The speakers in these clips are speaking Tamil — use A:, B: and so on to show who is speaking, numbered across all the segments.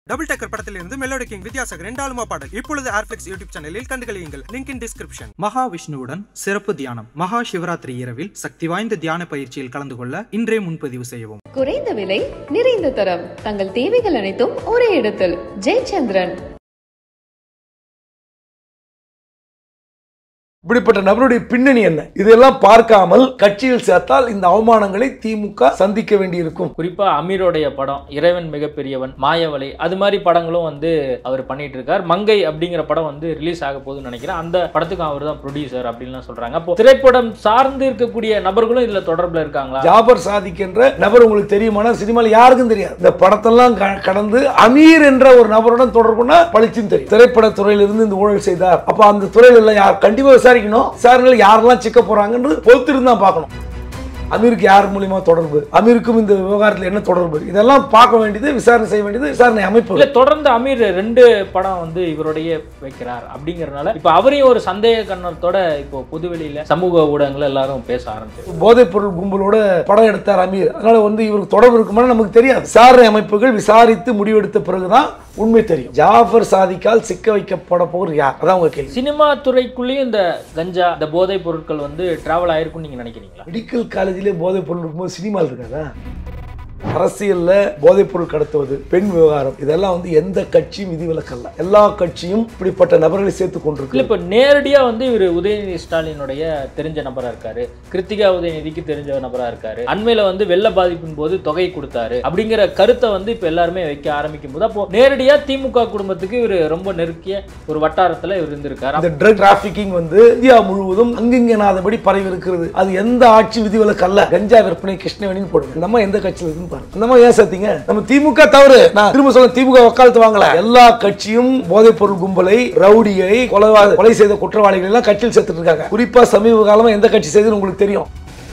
A: டபுள் டக்கர் படத்திலிருந்து மெலோடி கிங் வித்யாசாகர் ரெண்டாலுமா பாடல் இப்பொழுது ஏர்ஃபிளிக்ஸ் யூடியூப் சேனலில் கண்டுகளியுங்கள் லிங்க் இன் டிஸ்கிரிப்ஷன் மகாவிஷ்ணுவுடன் சிறப்பு தியானம் மகா சிவராத்திரி இரவில் சக்தி வாய்ந்த தியான பயிற்சியில் கலந்து கொள்ள இன்றே முன்பதிவு செய்யவும்
B: குறைந்த விலை நிறைந்த தரம் தங்கள் தேவைகள் அனைத்தும் ஒரே இடத்தில் ஜெயச்சந்திரன்
C: இப்படிப்பட்ட நபருடைய பின்னணி என்ன இதெல்லாம் பார்க்காமல் கட்சியில் சேர்த்தால் இந்த அவமானங்களை திமுக சந்திக்க வேண்டியிருக்கும்
D: குறிப்பா அமீரோடைய படம் இறைவன் மிகப்பெரியவன் மாயவலை அது மாதிரி படங்களும் வந்து அவர் பண்ணிட்டு இருக்கார் மங்கை அப்படிங்கிற படம் வந்து ரிலீஸ் ஆக போகுதுன்னு நினைக்கிறேன் அந்த படத்துக்கும் அவர் தான் ப்ரொடியூசர் அப்படின்லாம் சொல்றாங்க அப்போ திரைப்படம் சார்ந்து இருக்கக்கூடிய நபர்களும் இதுல தொடர்புல இருக்காங்களா
C: ஜாபர் சாதிக் என்ற நபர் உங்களுக்கு தெரியுமானா சினிமாவில் யாருக்கும் தெரியாது இந்த படத்தெல்லாம் க- கடந்து அமீர் என்ற ஒரு நபருடன் தொடர்புனா பளிச்சுன்னு தெரியும் திரைப்பட துறையிலிருந்து இந்த ஊழல் செய்தார் அப்ப அந்த துறையில எல்லாம் யார் கண்டிப்பா விசாரிக்கணும் விசாரணையில் யாரெல்லாம் சிக்க போறாங்கன்றது பொறுத்திருந்து தான் பார்க்கணும் அமீருக்கு யார் மூலியமா தொடர்பு அமீருக்கும் இந்த விவகாரத்தில் என்ன தொடர்பு இதெல்லாம் பார்க்க வேண்டியது விசாரணை செய்ய வேண்டியது விசாரணை அமைப்பு
D: இல்ல தொடர்ந்து அமீர் ரெண்டு படம் வந்து இவருடைய வைக்கிறார் அப்படிங்கறதுனால இப்ப அவரையும் ஒரு சந்தேக கண்ணத்தோட இப்போ பொதுவெளியில சமூக ஊடகங்கள் எல்லாரும் பேச ஆரம்பிச்சு
C: போதைப் பொருள் கும்பலோட படம் எடுத்தார் அமீர் அதனால வந்து இவருக்கு தொடர்பு இருக்குமான்னு நமக்கு தெரியாது விசாரணை அமைப்புகள் விசாரித்து முடிவெடுத்த பிறகுதான் உண்மை தெரியும் ஜாஃபர் சாதிக்கால் சிக்க வைக்கப்பட போகிறது யார் அதான் உங்க கேள்வி
D: சினிமா துறைக்குள்ளேயும் இந்த கஞ்சா இந்த போதைப் பொருட்கள் வந்து டிராவல் ஆயிருக்கும்னு நீங்க நினைக்கிறீங்களா
C: மெடிக்கல் காலேஜிலே போதைப் பொருள் இருக்கும்போது சினிமாவில் இருக்காதா அரசியல்ல போதைப் பொருள் கடத்துவது பெண் விவகாரம் இதெல்லாம் வந்து எந்த கட்சியும் விதிவிலக்கல்ல எல்லா கட்சியும் இப்படிப்பட்ட நபர்களை சேர்த்து
D: இல்ல
C: கொண்டிருக்கு
D: இப்ப நேரடியா வந்து இவர் உதயநிதி ஸ்டாலினுடைய தெரிஞ்ச நபரா இருக்காரு கிருத்திகா உதயநிதிக்கு தெரிஞ்ச நபரா இருக்காரு அண்மையில வந்து வெள்ள பாதிப்பின் போது தொகை கொடுத்தாரு அப்படிங்கிற கருத்தை வந்து இப்ப எல்லாருமே வைக்க ஆரம்பிக்கும் போது அப்போ நேரடியா திமுக குடும்பத்துக்கு இவர் ரொம்ப நெருக்கிய ஒரு வட்டாரத்துல இவர் இருந்திருக்காரு
C: இந்த ட்ரக் டிராபிகிங் வந்து இந்தியா முழுவதும் அங்கிங்கனாதபடி பரவி இருக்கிறது அது எந்த ஆட்சி விதிவிலக்கு அல்ல கஞ்சா விற்பனை கிருஷ்ணவேணின்னு போடுங்க இந்த அம்மா எந்த கட்சியில் இருக்குன்னு பாருங்க இந்த அம்மா ஏன் சேர்த்தீங்க நம்ம திமுக தவறு நான் திரும்ப சொல்ல திமுக வக்காலத்து வாங்கல எல்லா கட்சியும் போதைப் பொருள் கும்பலை ரவுடியை கொலைவா கொலை செய்த குற்றவாளிகள் எல்லாம் கட்சியில் சேர்த்துட்டு இருக்காங்க குறிப்பா சமீப காலமா எந்த கட்சி செய்துன்னு உங்களுக்கு தெரியும்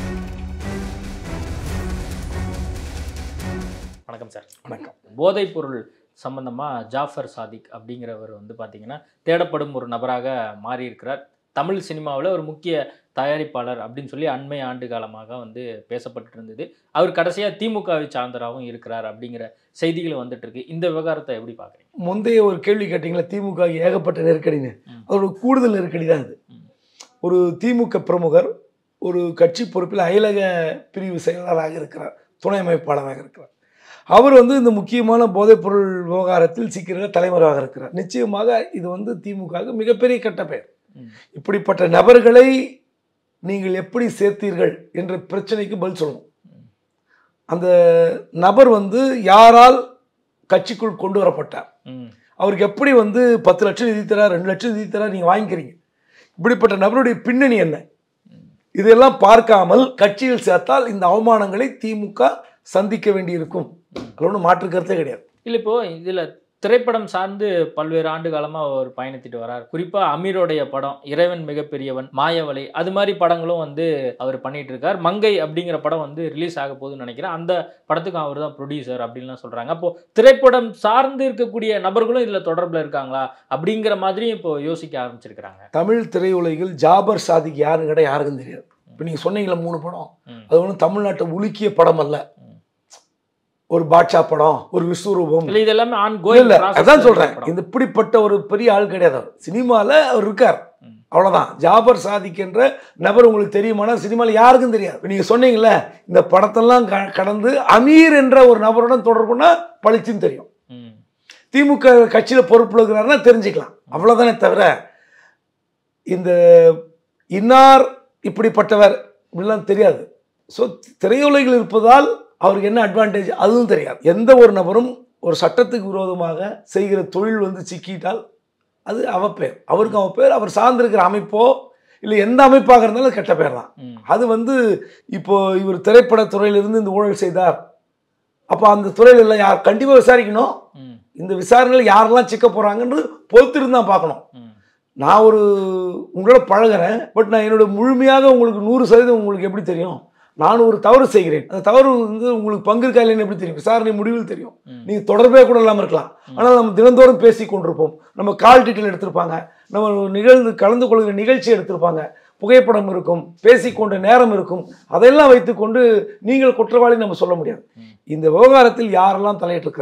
D: வணக்கம் சார்
C: வணக்கம்
D: போதைப் பொருள் சம்பந்தமா ஜாஃபர் சாதிக் அப்படிங்கிறவர் வந்து பாத்தீங்கன்னா தேடப்படும் ஒரு நபராக மாறி இருக்கிறார் தமிழ் சினிமாவில் ஒரு முக்கிய தயாரிப்பாளர் அப்படின்னு சொல்லி அண்மை ஆண்டு காலமாக வந்து பேசப்பட்டு இருந்தது அவர் கடைசியாக திமுகவை சார்ந்தராகவும் இருக்கிறார் அப்படிங்கிற செய்திகள் வந்துட்டு இருக்கு இந்த விவகாரத்தை எப்படி பார்க்குறீங்க
C: முந்தைய ஒரு கேள்வி கேட்டீங்களா திமுக க்கு ஏகப்பட்ட நெருக்கடின்னு
D: ம்.
C: அதோட கூடுதல் நெருக்கடி தான் இது
D: ம்.
C: ஒரு திமுக பிரமுகர் ஒரு கட்சி பொறுப்பில் அயலக பிரிவு செயலாளராக இருக்கிறார் துணை அமைப்பாளராக இருக்கிறார் அவர் வந்து இந்த முக்கியமான போதைப்பொருள் விவகாரத்தில் சிக்கிற தலைவராக இருக்கிறார் நிச்சயமாக இது வந்து திமுகவுக்கு மிகப்பெரிய கெட்ட பெயர்
D: ம்.
C: இப்படிப்பட்ட நபர்களை நீங்கள் எப்படி சேர்த்தீர்கள் என்ற பிரச்சனைக்கு பதில் சொல்லணும் அந்த நபர் வந்து யாரால் கட்சிக்குள் கொண்டு வரப்பட்டார்
D: ம்
C: அவருக்கு எப்படி வந்து பத்து லட்சம் நிதி தரா ரெண்டு லட்சம் நிதி தரா நீங்கள் வாங்கிக்கிறீங்க இப்படிப்பட்ட நபருடைய பின்னணி என்ன இதெல்லாம் பார்க்காமல் கட்சியில் சேர்த்தால் இந்த அவமானங்களை திமுக சந்திக்க வேண்டியிருக்கும் அதில் ஒன்றும் மாற்று கருத்தே கிடையாது
D: இல்லை இப்போ இதில் திரைப்படம் சார்ந்து பல்வேறு ஆண்டு காலமாக அவர் பயணித்துட்டு வரார் குறிப்பாக அமீரோடைய படம் இறைவன் மிகப்பெரியவன் மாயவலை அது மாதிரி படங்களும் வந்து அவர் பண்ணிட்டு இருக்கார் மங்கை அப்படிங்கிற படம் வந்து ரிலீஸ் ஆக போகுதுன்னு நினைக்கிறேன் அந்த படத்துக்கும் அவர் தான் ப்ரொடியூசர் அப்படின்லாம் சொல்கிறாங்க அப்போ திரைப்படம் சார்ந்து இருக்கக்கூடிய நபர்களும் இதில் தொடர்பில் இருக்காங்களா அப்படிங்கிற மாதிரியும் இப்போ யோசிக்க ஆரம்பிச்சிருக்கிறாங்க
C: தமிழ் திரையுலகில் ஜாபர் சாதிக் யாருன்னு கேட்டால் யாருக்கும் தெரியாது இப்போ நீங்கள் சொன்னீங்களே மூணு படம்
D: ம்.
C: அது ஒன்றும் தமிழ்நாட்டை உலுக்கிய படம் அல்ல
D: ம்.
C: ஒரு பாட்ஷா படம் ஒரு விஸ்வரூபம்
D: இல்லை இது எல்லாமே ஆன்
C: இல்ல
D: கோயில்
C: இல்ல அதான் சொல்றேன் இந்த இப்படிப்பட்ட ஒரு பெரிய ஆள் கிடையாது அவர் சினிமால அவர் இருக்கார்
D: ம்.
C: அவ்வளவுதான் ஜாபர் சாதிக் என்ற நபர் உங்களுக்கு தெரியுமானா சினிமாவில் யாருக்கும் தெரியாது இப்ப நீங்க சொன்னீங்கல்ல இந்த படத்தெல்லாம் க- கடந்து அமீர் என்ற ஒரு நபருடன் தொடர்புனா பளிச்சுன்னு தெரியும்
D: ம்
C: திமுக கட்சியில பொறுப்புல இருக்கிறாருன்னா தெரிஞ்சுக்கலாம் அவ்வளவுதானே தவிர இந்த இன்னார் இப்படிப்பட்டவர் இப்படிலாம் தெரியாது ஸோ திரையுலகில் இருப்பதால் அவருக்கு என்ன அட்வான்டேஜ் அதுவும் தெரியாது எந்த ஒரு நபரும் ஒரு சட்டத்துக்கு விரோதமாக செய்கிற தொழில் வந்து சிக்கிட்டால் அது அவப்பேர் அவருக்கு அவப்பேர் அவர் சார்ந்திருக்கிற அமைப்போ இல்லை எந்த அமைப்பாக இருந்தாலும் அது கெட்ட பேர் தான்
D: ம்
C: அது வந்து இப்போ இவர் திரைப்பட துறையிலிருந்து இந்த ஊழல் செய்தார் அப்போ அந்த துறையில எல்லாம் யார் கண்டிப்பாக விசாரிக்கணும்
D: ம்
C: இந்த விசாரணையில் யாரெல்லாம் சிக்க போகிறாங்கன்றது பொறுத்திருந்து தான் பார்க்கணும்
D: ம்
C: நான் ஒரு உங்களோட பழகுறேன் பட் நான் என்னோட முழுமையாக உங்களுக்கு நூறு சதவீதம் உங்களுக்கு எப்படி தெரியும் நான் ஒரு தவறு செய்கிறேன் அந்த தவறு வந்து உங்களுக்கு பங்கு இருக்கா இல்லைன்னு எப்படி தெரியும் விசாரணை முடிவில் தெரியும்
D: ம்.
C: நீங்கள் தொடர்பே கூட இல்லாமல் இருக்கலாம் ஆனால் நம்ம தினந்தோறும் பேசி கொண்டிருப்போம் நம்ம கால் டீட்டெயில் எடுத்திருப்பாங்க நம்ம நிகழ்ந்து கலந்து கொள்கிற நிகழ்ச்சி எடுத்திருப்பாங்க புகைப்படம் இருக்கும் பேசிக்கொண்ட நேரம் இருக்கும் அதையெல்லாம் வைத்துக்கொண்டு நீங்கள் குற்றவாளி நம்ம சொல்ல முடியாது இந்த விவகாரத்தில் யாரெல்லாம் தலையிட்டிருக்கிறார்கள்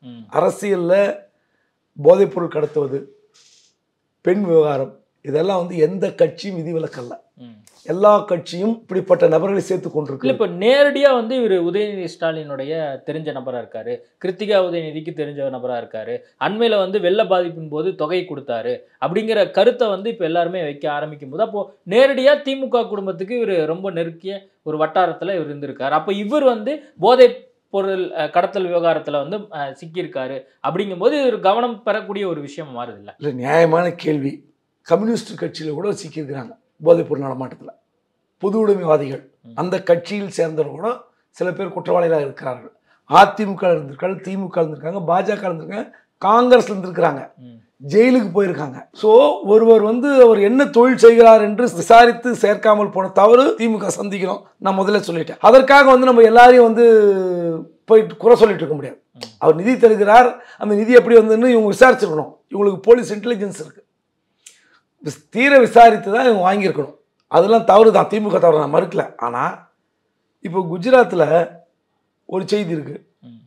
D: ம்.
C: அரசியலில் போதைப்பொருள் கடத்துவது பெண் விவகாரம் இதெல்லாம் வந்து எந்த கட்சியும் விதிவிலக்கல்ல
D: ம்.
C: எல்லா கட்சியும் இப்படிப்பட்ட நபர்களை சேர்த்து
D: இல்ல
C: கொண்டிருக்கு
D: இப்ப நேரடியா வந்து இவர் உதயநிதி ஸ்டாலினுடைய தெரிஞ்ச நபரா இருக்காரு கிருத்திகா உதயநிதிக்கு தெரிஞ்ச நபரா இருக்காரு அண்மையில வந்து வெள்ள பாதிப்பின் போது தொகை கொடுத்தாரு அப்படிங்கிற கருத்தை வந்து இப்ப எல்லாருமே வைக்க ஆரம்பிக்கும் போது அப்போ நேரடியா திமுக குடும்பத்துக்கு இவர் ரொம்ப நெருக்கிய ஒரு வட்டாரத்துல இவர் இருந்திருக்காரு அப்போ இவர் வந்து போதை பொருள் அஹ், கடத்தல் விவகாரத்துல வந்து அஹ், சிக்கியிருக்காரு அப்படிங்கும்போது இது ஒரு கவனம் பெறக்கூடிய ஒரு விஷயம் மாறுது இல்ல
C: இல்லை நியாயமான கேள்வி கம்யூனிஸ்ட் கட்சியில் கூட சிக்கியிருக்கிறாங்க போதைப்பொருள் நடமாட்டத்தில் பொது உடைமைவாதிகள்
D: ம்.
C: அந்த கட்சியில் சேர்ந்தவங்க கூட சில பேர் குற்றவாளிகளாக இருக்கிறார்கள் அதிமுக இருந்திருக்காங்க திமுக இருந்திருக்காங்க பாஜக இருந்திருக்காங்க காங்கிரஸ் இருந்திருக்கிறாங்க
D: ம்.
C: ஜெயிலுக்கு போயிருக்காங்க ஸோ ஒருவர் வந்து அவர் என்ன தொழில் செய்கிறார் என்று விசாரித்து சேர்க்காமல் போன தவறு திமுக சந்திக்கணும் நான் முதல்ல சொல்லிட்டேன் அதற்காக வந்து நம்ம எல்லாரையும் வந்து போயிட்டு குறை சொல்லிட்டு இருக்க முடியாது
D: ம்.
C: அவர் நிதி தருகிறார் அந்த நிதி எப்படி வந்ததுன்னு இவங்க விசாரிச்சிருக்கணும் இவங்களுக்கு போலீஸ் இன்டெலிஜென்ஸ் இருக்கு விஸ்- தீர விசாரித்து தான் இவங்க வாங்கியிருக்கணும் அதெல்லாம் தவறு தான் திமுக தவறு நான் மறுக்கல ஆனால் இப்போ குஜராத்தில் ஒரு செய்தி இருக்கு
D: ம்.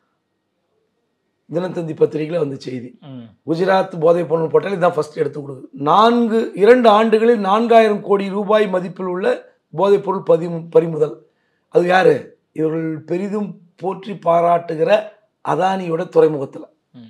C: தினத்தந்தி பத்திரிகையில் வந்த செய்தி
D: ம்.
C: குஜராத் போதைப் பொருள் போட்டால் இதுதான் ஃபர்ஸ்ட் எடுத்து கொடுக்குது நான்கு இரண்டு ஆண்டுகளில் நான்காயிரம் கோடி ரூபாய் மதிப்பில் உள்ள போதைப் பொருள் பதி பறிமுதல் அது யாரு இவர்கள் பெரிதும் போற்றி பாராட்டுகிற அதானியோட துறைமுகத்தில்
D: ம்.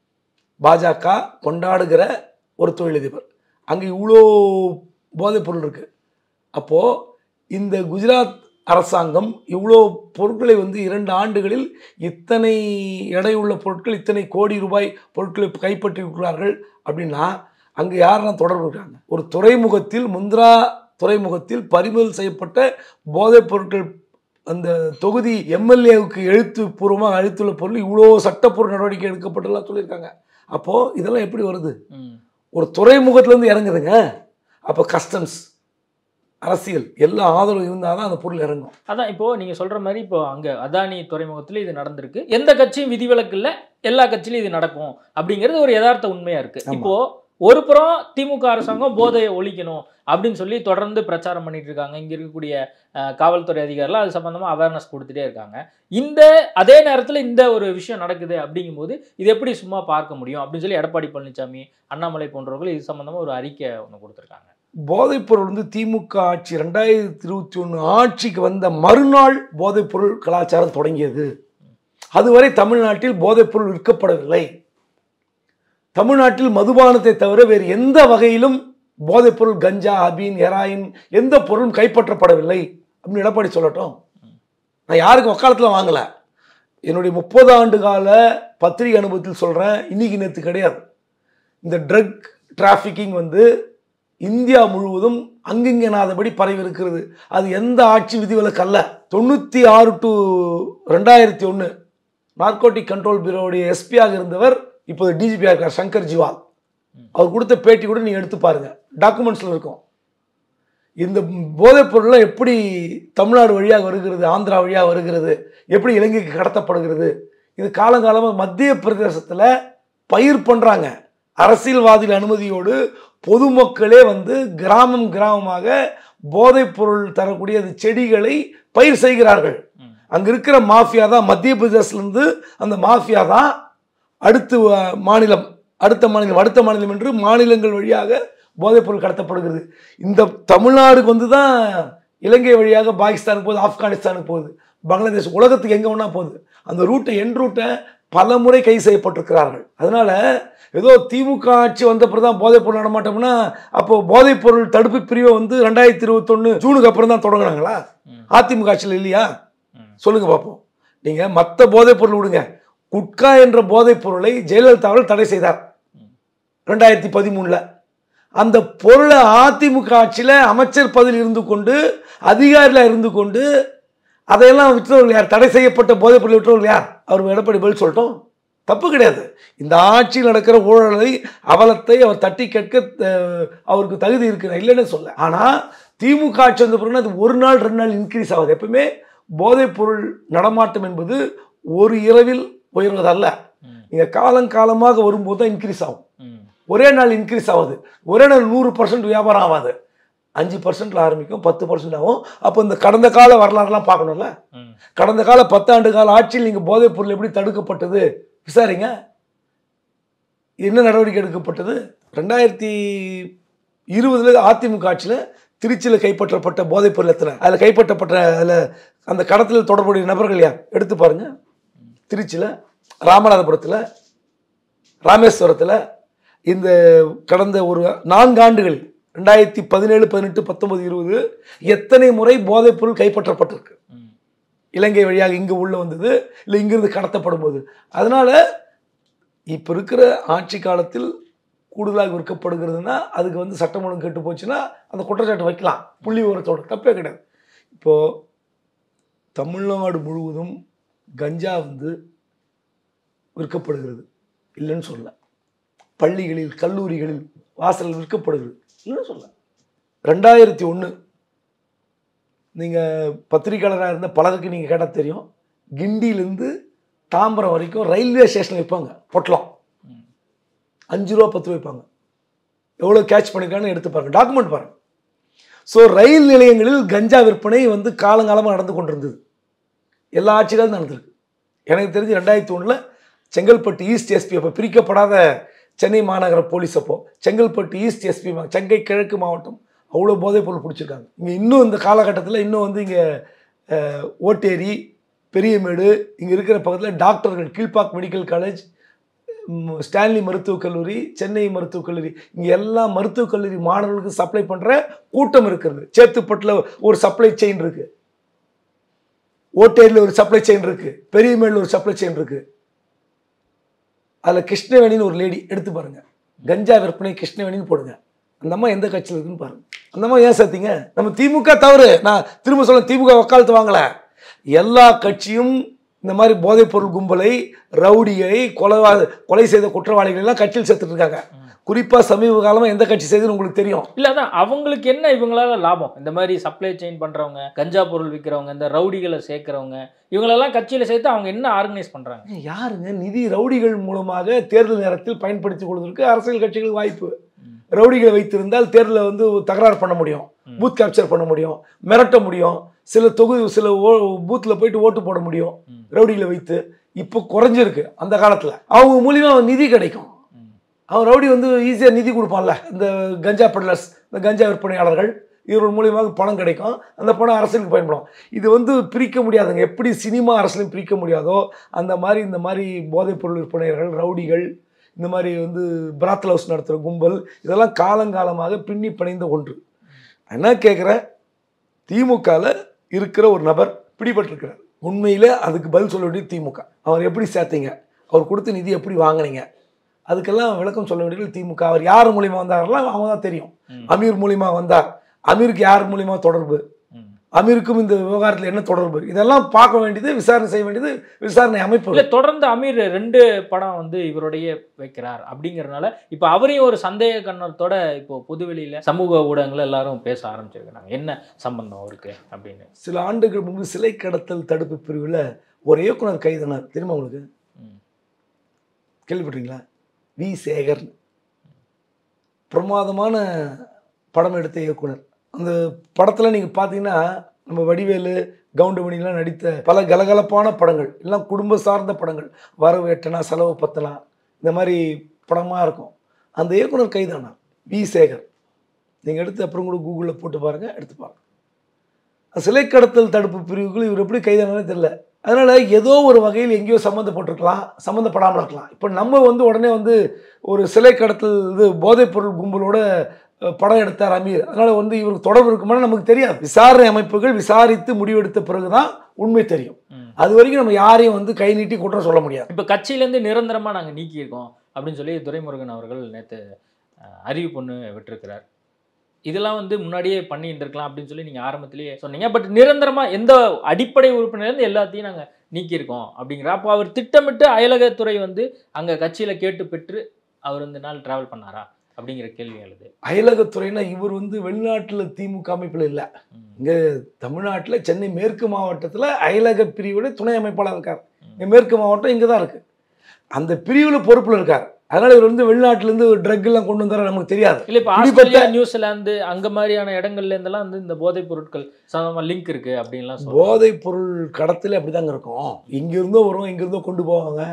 C: பாஜக கொண்டாடுகிற ஒரு தொழிலதிபர் அங்கே இவ்வளோ போதைப் பொருள் இருக்கு அப்போது இந்த குஜராத் அரசாங்கம் இவ்வளோ பொருட்களை வந்து இரண்டு ஆண்டுகளில் இத்தனை எடையுள்ள பொருட்கள் இத்தனை கோடி ரூபாய் பொருட்களை கைப்பற்றி இருக்கிறார்கள் அப்படின்னா அங்கே யாரெல்லாம் தொடர்பு இருக்காங்க ஒரு துறைமுகத்தில் முந்திரா துறைமுகத்தில் பறிமுதல் செய்யப்பட்ட போதைப் பொருட்கள் அந்த தொகுதி எம்எல்ஏவுக்கு எழுத்து பூர்வமாக அளித்துள்ள பொருள் இவ்வளோ சட்டப்பூர்வ நடவடிக்கை எடுக்கப்பட்டுலாம் சொல்லியிருக்காங்க அப்போது இதெல்லாம் எப்படி வருது
D: ம்.
C: ஒரு துறைமுகத்துலேருந்து இறங்குதுங்க அப்போ கஸ்டம்ஸ் அரசியல் எல்லா ஆதரவு இருந்தால் தான் அந்த பொருள் இறங்கும்
D: அதான் இப்போ நீங்க சொல்ற மாதிரி இப்போ அங்க அதானி துறைமுகத்துல இது நடந்திருக்கு எந்த கட்சியும் விதிவிலக்கு இல்ல எல்லா கட்சியிலும் இது நடக்கும் அப்படிங்கிறது ஒரு யதார்த்த உண்மையா இருக்கு
C: ஆமா.
D: இப்போ ஒரு புறம் திமுக அரசாங்கம் போதையை ஒழிக்கணும் அப்படின்னு சொல்லி தொடர்ந்து பிரச்சாரம் பண்ணிட்டு இருக்காங்க இங்க இருக்கக்கூடிய அஹ், காவல்துறை அதிகாரிகள் அது சம்பந்தமா அவேர்னஸ் கொடுத்துட்டே இருக்காங்க இந்த அதே நேரத்துல இந்த ஒரு விஷயம் நடக்குது அப்படிங்கும்போது இது எப்படி சும்மா பார்க்க முடியும் அப்படின்னு சொல்லி எடப்பாடி பழனிசாமி அண்ணாமலை போன்றவர்கள் இது சம்பந்தமா ஒரு அறிக்கை ஒன்று கொடுத்துருக்காங்க
C: போதைப்பொருள் வந்து திமுக ஆட்சி ரெண்டாயிரத்தி இருபத்தி ஒன்று ஆட்சிக்கு வந்த மறுநாள் போதைப்பொருள் கலாச்சாரம் தொடங்கியது அதுவரை தமிழ்நாட்டில் போதைப்பொருள் விற்கப்படவில்லை தமிழ்நாட்டில் மதுபானத்தை தவிர வேறு எந்த வகையிலும் போதைப்பொருள் கஞ்சா அபீன் ஹெராயின் எந்த பொருளும் கைப்பற்றப்படவில்லை அப்படின்னு எடப்பாடி சொல்லட்டும் நான் யாருக்கும் வக்காலத்தில் வாங்கலை என்னுடைய முப்பது ஆண்டு கால பத்திரிகை அனுபவத்தில் சொல்கிறேன் இன்னைக்கு நேற்று கிடையாது இந்த ட்ரக் டிராஃபிக்கிங் வந்து இந்தியா முழுவதும் அங்கிங்கனாதபடி பரவி இருக்கிறது அது எந்த ஆட்சி விதிவிலக்கு அல்ல தொண்ணூற்றி ஆறு டு ரெண்டாயிரத்தி ஒன்று நார்கோட்டிக் கண்ட்ரோல் பியூரோடைய எஸ்பியாக இருந்தவர் இப்போது டிஜிபியாக இருக்கார் சங்கர் ஜிவால் அவர் கொடுத்த பேட்டி கூட நீங்கள் எடுத்து பாருங்க டாக்குமெண்ட்ஸில் இருக்கும் இந்த போதைப் பொருள்லாம் எப்படி தமிழ்நாடு வழியாக வருகிறது ஆந்திரா வழியாக வருகிறது எப்படி இலங்கைக்கு கடத்தப்படுகிறது இது காலங்காலமாக மத்திய பிரதேசத்தில் பயிர் பண்ணுறாங்க அரசியல்வாதிகள் அனுமதியோடு பொதுமக்களே வந்து கிராமம் கிராமமாக போதைப் பொருள் தரக்கூடிய அந்த செடிகளை பயிர் செய்கிறார்கள்
D: ம்.
C: அங்க இருக்கிற மாஃபியா தான் மத்திய பிரதேசலேருந்து அந்த மாஃபியா தான் அடுத்து அஹ், மாநிலம் அடுத்த மாநிலம் அடுத்த மாநிலம் என்று மாநிலங்கள் வழியாக போதைப் பொருள் கடத்தப்படுகிறது இந்த தமிழ்நாடுக்கு வந்து தான் இலங்கை வழியாக பாகிஸ்தானுக்கு போகுது ஆப்கானிஸ்தானுக்கு போகுது பங்களாதேஷ் உலகத்துக்கு எங்கே வேணா போகுது அந்த ரூட்டை என் ரூட்டை பல முறை கைது செய்யப்பட்டிருக்கிறார்கள் அதனால ஏதோ திமுக ஆட்சி வந்த பிறகு தான் போதைப் பொருள் நடமாட்டோம்னா அப்போ போதைப் பொருள் தடுப்பு பிரிவை வந்து ரெண்டாயிரத்தி இருபத்தொன்று ஜூனுக்கு அப்புறம் தான் தொடங்கினாங்களா
D: ம்.
C: அதிமுக ஆட்சியில் இல்லையா
D: ம்.
C: சொல்லுங்க பார்ப்போம் நீங்க மற்ற போதைப் பொருள் விடுங்க குட்கா என்ற போதைப் பொருளை ஜெயலலிதா அவர்கள் தடை செய்தார் ரெண்டாயிரத்தி பதிமூணுல அந்த பொருளை அதிமுக ஆட்சியில் அமைச்சர் பதவியில் இருந்து கொண்டு அதிகாரியில் இருந்து கொண்டு அதையெல்லாம் விற்றவர்கள் யார் தடை செய்யப்பட்ட போதைப் பொருள் விற்றவர்கள் யார் அவர் எடப்பாடி பதில் சொல்லட்டும் தப்பு கிடையாது இந்த ஆட்சியில் நடக்கிற ஊழலை அவலத்தை அவர் தட்டி கேட்க அஹ், அவருக்கு தகுதி இருக்கு நான் இல்லைன்னு சொல்ல ஆனால் திமுக ஆட்சி வந்த பிறகு அது ஒரு நாள் ரெண்டு நாள் இன்க்ரீஸ் ஆகுது எப்பவுமே போதைப் பொருள் நடமாட்டம் என்பது ஒரு இரவில் உயர்வதல்ல
D: ம்.
C: நீங்கள் காலங்காலமாக வரும்போது தான் இன்க்ரீஸ் ஆகும்
D: ம்.
C: ஒரே நாள் இன்க்ரீஸ் ஆகுது ஒரே நாள் நூறு பர்சன்ட் வியாபாரம் ஆகாது அஞ்சு பர்சன்ட்ல ஆரம்பிக்கும் பத்து பர்சன்ட் ஆகும் அப்போ இந்த கடந்த கால வரலாறுலாம் பார்க்கணும்ல
D: ம்.
C: கடந்த கால பத்தாண்டு கால ஆட்சியில் நீங்கள் போதைப் பொருள் எப்படி தடுக்கப்பட்டது விசாரிங்க என்ன நடவடிக்கை எடுக்கப்பட்டது ரெண்டாயிரத்தி இருபதுல அதிமுக ஆட்சியில் திருச்சியில் கைப்பற்றப்பட்ட போதைப் பொருள் எத்தனை அதில் கைப்பற்றப்பட்ட அதில் அந்த கடத்தில் தொடர்புடைய நபர்கள் யார் எடுத்து பாருங்க திருச்சியில் ராமநாதபுரத்தில் ராமேஸ்வரத்தில் இந்த கடந்த ஒரு நான்கு ஆண்டுகள் ரெண்டாயிரத்தி பதினேழு பதினெட்டு பத்தொன்பது இருபது எத்தனை முறை போதைப் பொருள் கைப்பற்றப்பட்டிருக்கு
D: ம்.
C: இலங்கை வழியாக இங்கே உள்ள வந்தது இல்லை இங்கிருந்து கடத்தப்படும் போது அதனால் இப்போ இருக்கிற ஆட்சி காலத்தில் கூடுதலாக விற்கப்படுகிறதுனா அதுக்கு வந்து சட்டம் ஒழுங்கு கெட்டு போச்சுன்னா அந்த குற்றச்சாட்டு வைக்கலாம் புள்ளி விவரத்தோட தப்பே கிடையாது இப்போது தமிழ்நாடு முழுவதும் கஞ்சா வந்து விற்கப்படுகிறது இல்லைன்னு சொல்ல பள்ளிகளில் கல்லூரிகளில் வாசலில் விற்கப்படுகிறது இல்லைன்னு சொல்ல ரெண்டாயிரத்தி ஒன்று நீங்கள் பத்திரிக்கையாளராக இருந்த பலருக்கு நீங்கள் கேட்டால் தெரியும் கிண்டியிலேருந்து தாம்பரம் வரைக்கும் ரயில்வே ஸ்டேஷனில் வைப்பாங்க பொட்டலம்
D: ம்.
C: அஞ்சு ரூபா பத்து ரூபா வைப்பாங்க எவ்வளோ கேட்ச் பண்ணியிருக்கான்னு எடுத்து பாருங்க டாக்குமெண்ட் பாருங்க ஸோ ரயில் நிலையங்களில் கஞ்சா விற்பனை வந்து காலங்காலமாக நடந்து கொண்டிருந்தது எல்லா ஆட்சிகளும் நடந்திருக்கு எனக்கு தெரிஞ்சு ரெண்டாயிரத்தி ஒன்றில் செங்கல்பட்டு ஈஸ்ட் எஸ்பி அப்போ பிரிக்கப்படாத சென்னை மாநகர போலீஸ் அப்போ செங்கல்பட்டு ஈஸ்ட் எஸ்பி செங்கை கிழக்கு மாவட்டம் அவ்வளோ போதைப் பொருள் பிடிச்சிருக்காங்க இங்கே இன்னும் இந்த காலகட்டத்தில் இன்னும் வந்து இங்கே ஓட்டேரி பெரியமேடு இங்கே இருக்கிற பக்கத்தில் டாக்டர்கள் கீழ்ப்பாக் மெடிக்கல் காலேஜ் ம், ஸ்டான்லி மருத்துவக் கல்லூரி சென்னை மருத்துவக் கல்லூரி இங்கே எல்லா மருத்துவக் கல்லூரி மாணவர்களுக்கு சப்ளை பண்ணுற கூட்டம் இருக்கிறது சேத்துப்பட்டில் ஒரு சப்ளை செயின் இருக்கு ஓட்டேரியில் ஒரு சப்ளை செயின் இருக்கு பெரியமேடில் ஒரு சப்ளை செயின் இருக்கு அதில் கிருஷ்ணவேணின்னு ஒரு லேடி எடுத்து பாருங்க கஞ்சா விற்பனை கிருஷ்ணவேணின்னு போடுங்க அந்த அம்மா எந்த கட்சியில் இருக்குன்னு பாருங்க அந்த அம்மா ஏன் சேர்த்தீங்க நம்ம திமுக தவறு நான் திரும்ப சொல்ல திமுக வக்காலத்து வாங்கல எல்லா கட்சியும் இந்த மாதிரி போதைப் பொருள் கும்பலை ரவுடியை கொலைவா கொலை செய்த குற்றவாளிகள் எல்லாம் கட்சியில் சேர்த்துட்டு இருக்காங்க குறிப்பாக சமீப காலமாக எந்த கட்சி செய்துன்னு உங்களுக்கு தெரியும்
D: இல்ல அதான் அவங்களுக்கு என்ன இவங்களால லாபம் இந்த மாதிரி சப்ளை செயின் பண்றவங்க கஞ்சா பொருள் விற்கிறவங்க இந்த ரவுடிகளை சேர்க்கிறவங்க இவங்களெல்லாம் கட்சியில சேர்த்து அவங்க என்ன ஆர்கனைஸ் பண்றாங்க
C: ஏன் யாருங்க நிதி ரவுடிகள் மூலமாக தேர்தல் நேரத்தில் பயன்படுத்திக் கொள்வதற்கு அரசியல் கட்சிகளுக்கு வாய்ப்பு
D: ம்.
C: ரவுடிகளை வைத்திருந்தால் தேர்தலில் வந்து தகராறு பண்ண முடியும்
D: ம்.
C: பூத் கேப்சர் பண்ண முடியும் மிரட்ட முடியும் சில தொகுதி சில ஓ பூத்தில் போயிட்டு ஓட்டு போட முடியும்
D: ம்.
C: ரவுடிகளை வைத்து இப்போ குறைஞ்சிருக்கு அந்த காலத்தில் அவங்க மூலியமா நிதி கிடைக்கும்
D: ம்.
C: அவன் ரவுடி வந்து ஈஸியாக நிதி கொடுப்பான்ல இந்த கஞ்சா பெடலர்ஸ் இந்த கஞ்சா விற்பனையாளர்கள் இவர்கள் மூலியமாக பணம் கிடைக்கும் அந்த பணம் அரசியலுக்கு பயன்படும் இது வந்து பிரிக்க முடியாதுங்க எப்படி சினிமா அரசியலையும் பிரிக்க முடியாதோ அந்த மாதிரி இந்த மாதிரி போதைப் பொருள் விற்பனையாளர்கள் ரவுடிகள் இந்த மாதிரி வந்து பிராத்தல் ஹவுஸ் நடத்துகிற கும்பல் இதெல்லாம் காலங்காலமாக பின்னி பிணைந்த ஒன்று நான் என்ன கேட்குறேன் திமுகவில் இருக்கிற ஒரு நபர் பிடிபட்டிருக்கிறார் உண்மையில் அதுக்கு பதில் சொல்ல வேண்டியது திமுக அவர் எப்படி சேர்த்தீங்க அவர் கொடுத்த நிதி எப்படி வாங்குனீங்க அதுக்கெல்லாம் விளக்கம் சொல்ல வேண்டியது திமுக அவர் யார் மூலியமா வந்தாரெல்லாம் அவங்க தான் தெரியும்
D: ம்.
C: அமீர் மூலியமா வந்தார் அமீருக்கு யார் மூலியமா தொடர்பு
D: ம்.
C: அமீருக்கும் இந்த விவகாரத்தில் என்ன தொடர்பு இதெல்லாம் பார்க்க வேண்டியது விசாரணை செய்ய வேண்டியது விசாரணை
D: இல்ல
C: அமைப்பு
D: தொடர்ந்து அமீர் ரெண்டு படம் வந்து இவருடைய வைக்கிறார் அப்படிங்கறதுனால இப்ப அவரையும் ஒரு சந்தேக கண்ணத்தோட இப்போ பொதுவெளியில சமூக ஊடகங்கள் எல்லாரும் பேச ஆரம்பிச்சிருக்காங்க என்ன சம்பந்தம் அவருக்கு அப்படின்னு
C: சில ஆண்டுகள் முன்பு சிலை கடத்தல் தடுப்பு பிரிவில் ஒரு இயக்குனர் கைதானார் தெரியுமா உங்களுக்கு
D: ம்.
C: கேள்விப்பட்டீங்களா வி சேகர் பிரமாதமான படம் எடுத்த இயக்குனர் அந்த படத்தில் நீங்கள் பார்த்தீங்கன்னா நம்ம வடிவேலு கவுண்டமணிலாம் நடித்த பல கலகலப்பான படங்கள் எல்லாம் குடும்ப சார்ந்த படங்கள் வரவு எட்டனா செலவு பத்தனா இந்த மாதிரி படமாக இருக்கும் அந்த இயக்குனர் கைதானா வி சேகர் நீங்கள் எடுத்து அப்புறம் கூட கூகுளில் போட்டு பாருங்கள் எடுத்து பாருங்க சிலை கடத்தல் தடுப்பு பிரிவுகள் இவர் எப்படி கைதானே தெரியல அதனால ஏதோ ஒரு வகையில் எங்கேயோ சம்மந்தப்பட்டிருக்கலாம் சம்மந்தப்படாமல் இருக்கலாம் இப்போ நம்ம வந்து உடனே வந்து ஒரு சிலை கடத்தல் இது போதைப் பொருள் கும்பலோட அஹ், படம் எடுத்தார் அமீர் அதனால வந்து இவருக்கு தொடர்பு இருக்குமான்னு நமக்கு தெரியாது விசாரணை அமைப்புகள் விசாரித்து முடிவெடுத்த பிறகுதான் உண்மை தெரியும்
D: ம்.
C: அது வரைக்கும் நம்ம யாரையும் வந்து கை நீட்டி குற்றம் சொல்ல முடியாது
D: இப்ப கட்சியில இருந்து நிரந்தரமா நாங்க நீக்கியிருக்கோம் அப்படின்னு சொல்லி துரைமுருகன் அவர்கள் நேத்து அஹ், அறிவிப்பு ஒன்று விட்டிருக்கிறார் இதெல்லாம் வந்து முன்னாடியே பண்ணி இருந்திருக்கலாம் அப்படின்னு சொல்லி நீங்க ஆரம்பத்திலேயே சொன்னீங்க பட் நிரந்தரமா எந்த அடிப்படை உறுப்பினர்லேருந்து எல்லாத்தையும் நாங்க நீக்கியிருக்கோம் அப்படிங்கிற அப்போ அவர் திட்டமிட்டு அயலகத்துறை வந்து அங்க கட்சியில கேட்டு பெற்று அவர் இந்த நாள் டிராவல் பண்ணாரா அப்படிங்கிற கேள்வி எழுது
C: அயலகத்துறைனா இவர் வந்து வெளிநாட்டில் திமுக அமைப்பில் இல்லை
D: ம்.
C: இங்கே தமிழ்நாட்டில் சென்னை மேற்கு மாவட்டத்தில் அயலக பிரிவோட துணை அமைப்பாளர் இருக்கார்
D: ம்.
C: இங்க மேற்கு மாவட்டம் இங்கே தான் இருக்குது அந்த பிரிவில் பொறுப்பில் இருக்கார் அதனால் இவர் வந்து வெளிநாட்டிலேருந்து ட்ரக் எல்லாம் கொண்டு வந்தார நமக்கு தெரியாது
D: இல்ல இப்ப
C: பிடிபட்ட-
D: ஆஸ்திரேலியா நியூசிலாந்து அங்க மாதிரியான இடங்கள்ல இருந்தெல்லாம் வந்து இந்த போதைப் பொருட்கள் சம்பந்தமா லிங்க் இருக்கு அப்படின்லாம் சொல்றாங்க.
C: போதைப் பொருள் கடத்தலே அப்படி தாங்க இருக்கும் இங்கிருந்தோ வரும் இங்கிருந்தோ கொண்டு போவாங்க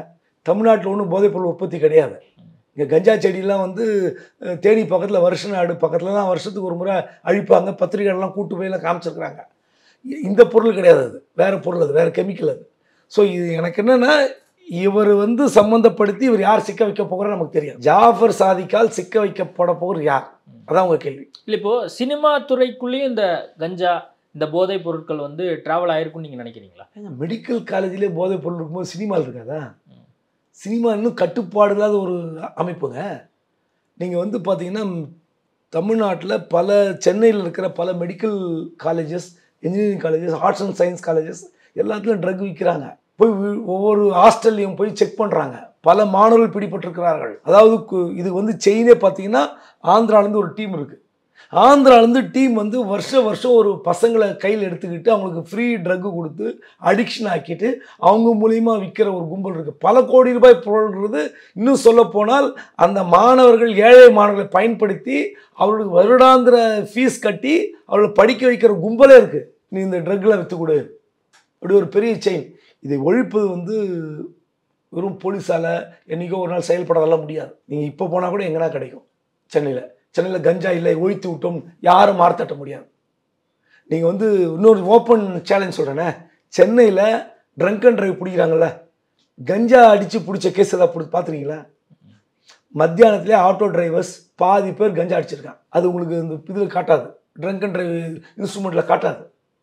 C: தமிழ்நாட்டில் ஒன்றும் போதைப்பொருள் உற்பத்தி கிடையாது இங்கே கஞ்சா செடியெல்லாம் வந்து அஹ், தேனி பக்கத்தில் வருஷ நாடு பக்கத்தில் தான் வருஷத்துக்கு ஒரு முறை அழிப்பாங்க பத்திரிகைலாம் கூட்டு போயெல்லாம் காமிச்சிருக்கிறாங்க இ- இந்த பொருள் கிடையாது அது வேறு பொருள் அது வேறு கெமிக்கல் அது ஸோ இது எனக்கு என்னென்னா இவர் வந்து சம்மந்தப்படுத்தி இவர் யார் சிக்க வைக்க போகிறார் நமக்கு தெரியும் ஜாஃபர் சாதிக்கால் சிக்க வைக்கப்பட போகிற யார் அதான் உங்கள் கேள்வி
D: இல்லை இப்போ சினிமா துறைக்குள்ளேயும் இந்த கஞ்சா இந்த போதைப் பொருட்கள் வந்து டிராவல் ஆயிருக்கும்னு நீங்க நினைக்கிறீங்களா
C: ஏங்க மெடிக்கல் காலேஜ்லேயே போதைப் பொருள் இருக்கும்போது சினிமாவில் இருக்காதா சினிமா இன்னும் கட்டுப்பாடு இல்லாத ஒரு அமைப்புங்க நீங்கள் வந்து பார்த்தீங்கன்னா தமிழ்நாட்டில் பல சென்னையில் இருக்கிற பல medical colleges engineering colleges arts and science colleges எல்லாத்துலேயும் ட்ரக் விற்கிறாங்க போய் வி- ஒவ்வொரு ஹாஸ்டல்லையும் போய் செக் பண்ணுறாங்க பல மாணவர்கள் பிடிபட்டிருக்கிறார்கள் அதாவது கு- இது வந்து செயினே பார்த்தீங்கன்னா ஆந்திராலேருந்து ஒரு டீம் இருக்குது ஆந்திராலேருந்து டீம் வந்து வருஷ வருஷம் ஒரு பசங்களை கையில் எடுத்துக்கிட்டு அவங்களுக்கு ஃப்ரீ ட்ரக்கு கொடுத்து அடிக்ஷன் ஆக்கிட்டு அவங்க மூலியமா விற்கிற ஒரு கும்பல் இருக்குது பல கோடி ரூபாய் பொருள்ன்றது இன்னும் சொல்ல போனால் அந்த மாணவர்கள் ஏழை மாணவர்களை பயன்படுத்தி அவர்களுக்கு வருடாந்திர ஃபீஸ் கட்டி அவர்களை படிக்க வைக்கிற கும்பலே இருக்குது நீ இந்த ட்ரக்கில் விற்று கொடு அப்படி ஒரு பெரிய செயின் இதை ஒழிப்பது வந்து வெறும் போலீஸால் என்றைக்கோ ஒரு நாள் செயல்படுறதெல்லாம் முடியாது நீங்கள் இப்போ போனால் கூட எங்கன்னா கிடைக்கும் சென்னையில் சென்னையில் கஞ்சா இல்லை ஒழித்து விட்டோம் யாரும் மார்த்தட்ட முடியாது நீங்கள் வந்து இன்னொரு ஓப்பன் சேலஞ்ச் சொல்கிறேனே சென்னையில் ட்ரங்க் அண்ட் ட்ரைவ் பிடிக்கிறாங்கல்ல கஞ்சா அடித்து பிடிச்ச கேஸ் ஏதாவது பிடி பார்த்துருக்கீங்களா மத்தியானத்திலே ஆட்டோ டிரைவர்ஸ் பாதி பேர் கஞ்சா அடிச்சிருக்காங்க அது உங்களுக்கு இந்த இதில் காட்டாது ட்ரங்க் அண்ட் ட்ரைவ் இன்ஸ்ட்ருமெண்ட்டில் காட்டாது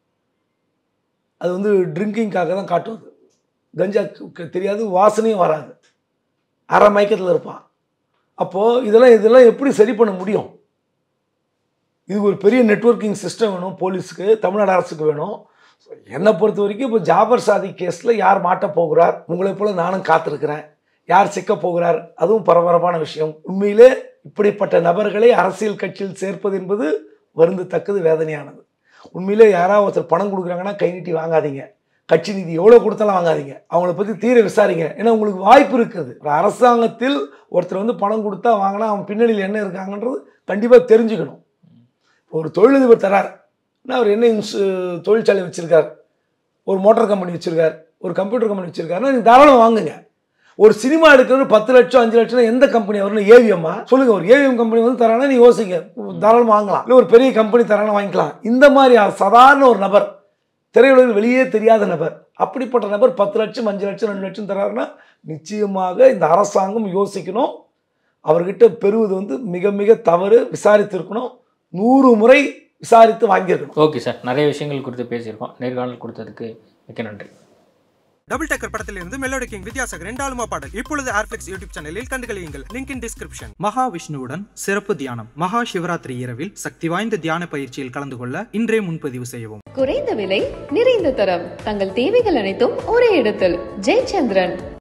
C: அது வந்து ட்ரிங்கிங்காக தான் காட்டும் அது கஞ்சா கு- கு- தெரியாது வாசனையும் வராது அரை மயக்கத்தில் இருப்பான் அப்போது இதெல்லாம் இதெல்லாம் எப்படி சரி பண்ண முடியும் இதுக்கு ஒரு பெரிய நெட்வொர்க்கிங் சிஸ்டம் வேணும் போலீஸுக்கு தமிழ்நாடு அரசுக்கு வேணும் என்னை பொறுத்த வரைக்கும் இப்போ ஜாபர் சாதி கேஸில் யார் மாட்ட போகிறார் உங்களைப் போல நானும் காத்திருக்கிறேன் யார் சிக்க போகிறார் அதுவும் பரபரப்பான விஷயம் உண்மையிலே இப்படிப்பட்ட நபர்களை அரசியல் கட்சியில் சேர்ப்பது என்பது வருந்தத்தக்கது வேதனையானது உண்மையிலே யாராவது ஒருத்தர் பணம் கொடுக்குறாங்கன்னா கை நீட்டி வாங்காதீங்க கட்சி நிதி எவ்வளோ கொடுத்தாலும் வாங்காதீங்க அவங்கள பற்றி தீர விசாரிங்க ஏன்னா உங்களுக்கு வாய்ப்பு இருக்குது ஒரு அரசாங்கத்தில் ஒருத்தர் வந்து பணம் கொடுத்தா வாங்கினா அவன் பின்னணியில் என்ன இருக்காங்கன்றது கண்டிப்பாக தெரிஞ்சுக்கணும் ஒரு தொழிலதிபர் தரார் ஆனால் அவர் என்ன இன்ஸ் தொழிற்சாலை வச்சுருக்கார் ஒரு மோட்டார் கம்பெனி வச்சுருக்கார் ஒரு கம்ப்யூட்டர் கம்பெனி வச்சுருக்காருன்னா நீங்கள் தாராளம் வாங்குங்க ஒரு சினிமா எடுக்கிறது பத்து லட்சம் அஞ்சு லட்சம் எந்த கம்பெனி வரணும் ஏவிஎம்மா சொல்லுங்க ஒரு ஏவிஎம் கம்பெனி வந்து தராங்கன்னா நீ யோசிங்க தாராளமாக வாங்கலாம் இல்லை ஒரு பெரிய கம்பெனி தராங்கன்னா வாங்கிக்கலாம் இந்த மாதிரி சாதாரண ஒரு நபர் திரையுலகில் வெளியே தெரியாத நபர் அப்படிப்பட்ட நபர் பத்து லட்சம் அஞ்சு லட்சம் ரெண்டு லட்சம் தராருன்னா நிச்சயமாக இந்த அரசாங்கம் யோசிக்கணும் அவர்கிட்ட பெறுவது வந்து மிக மிக தவறு விசாரித்திருக்கணும் நூறு முறை விசாரித்து வாங்கியிருக்கணும்
D: ஓகே சார் நிறைய விஷயங்கள் குறித்து பேசியிருக்கோம் நேர்காணல் கொடுத்ததுக்கு மிக்க நன்றி
A: டபுள் டக்கர் படத்திலிருந்து மெலோடி கிங் வித்யாசாகர் ரெண்டாலுமா பாடல் இப்பொழுது ஏர்ஃபிளெக்ஸ் யூடியூப் சேனலில் கண்டுகளியுங்கள் லிங்க் இன் டிஸ்கிரிப்ஷன் மகாவிஷ்ணுவுடன் சிறப்பு தியானம் மகா சிவராத்திரி இரவில் சக்தி வாய்ந்த தியான பயிற்சியில் கலந்து கொள்ள இன்றே முன்பதிவு செய்யவும்
B: குறைந்த விலை நிறைந்த தரம் தங்கள் தேவைகள் அனைத்தும் ஒரே இடத்தில் ஜெயச்சந்திரன்